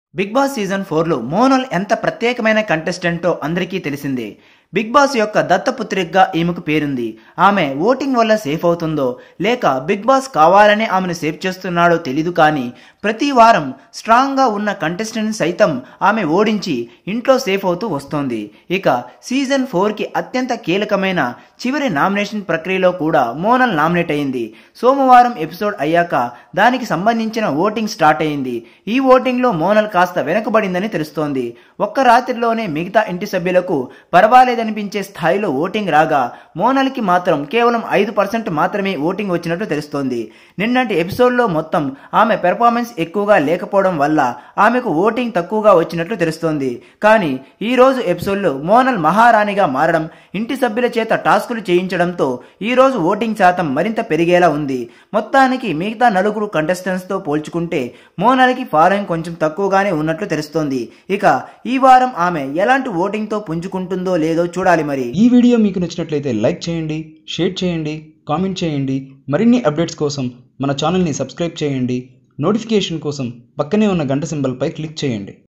big boss season ఫోర్లో మోనల్ ఎంత ప్రత్యేకమైన కంటెస్టెంటో అందరికీ తెలిసిందే బిగ్ బాస్ యొక్క దత్తపుత్రికగా ఈమెకు పేరుంది ఆమె ఓటింగ్ వల్ల సేఫ్ అవుతుందో లేక బిగ్ బాస్ కావాలనే ఆమెను సేవ్ చేస్తున్నాడో తెలీదు కానీ ప్రతి వారం స్ట్రాంగ్గా ఉన్న కంటెస్టెంట్ సైతం ఆమె ఓడించి ఇంట్లో సేఫ్ అవుతూ వస్తోంది ఇక సీజన్ ఫోర్కి అత్యంత కీలకమైన చివరి నామినేషన్ ప్రక్రియలో కూడా మోనల్ నామినేట్ అయింది సోమవారం ఎపిసోడ్ అయ్యాక దానికి సంబంధించిన ఓటింగ్ స్టార్ట్ అయింది ఈ ఓటింగ్లో మోనల్ కాస్త వెనకబడిందని తెలుస్తోంది ఒక్క రాత్రిలోనే మిగతా ఇంటి సభ్యులకు పర్వాలేదనిపించే స్థాయిలో ఓటింగ్ రాగా మోనల్కి మాత్రం కేవలం ఐదు పర్సెంట్ మాత్రమే ఓటింగ్ వచ్చినట్టు తెలుస్తోంది నిన్నటి ఎపిసోడ్లో మొత్తం ఆమె పెర్ఫార్మెన్స్ ఎక్కువగా లేకపోవడం వల్ల ఆమెకు ఓటింగ్ తక్కువగా వచ్చినట్లు తెలుస్తోంది కానీ ఈ రోజు ఎపిసోడ్లో మోనల్ మహారాణిగా మారడం ఇంటి సభ్యుల చేత టాస్కులు చేయించడంతో ఈ రోజు ఓటింగ్ శాతం మరింత పెరిగేలా ఉంది మొత్తానికి మిగతా నలుగురు కంటెస్టెంట్స్తో పోల్చుకుంటే మోనల్కి ఫాలోయింగ్ కొంచెం తక్కువగానే ఉన్నట్లు తెలుస్తోంది ఇక ఈ వారం ఆమె ఎలాంటి ఓటింగ్తో పుంజుకుంటుందో లేదో చూడాలి మరి ఈ వీడియో మీకు నచ్చినట్లయితే లైక్ చేయండి షేర్ చేయండి కామెంట్ చేయండి మరిన్ని అప్డేట్స్ కోసం మన ఛానల్ని సబ్స్క్రైబ్ చేయండి నోటిఫికేషన్ కోసం పక్కనే ఉన్న గంట సింబల్పై క్లిక్ చేయండి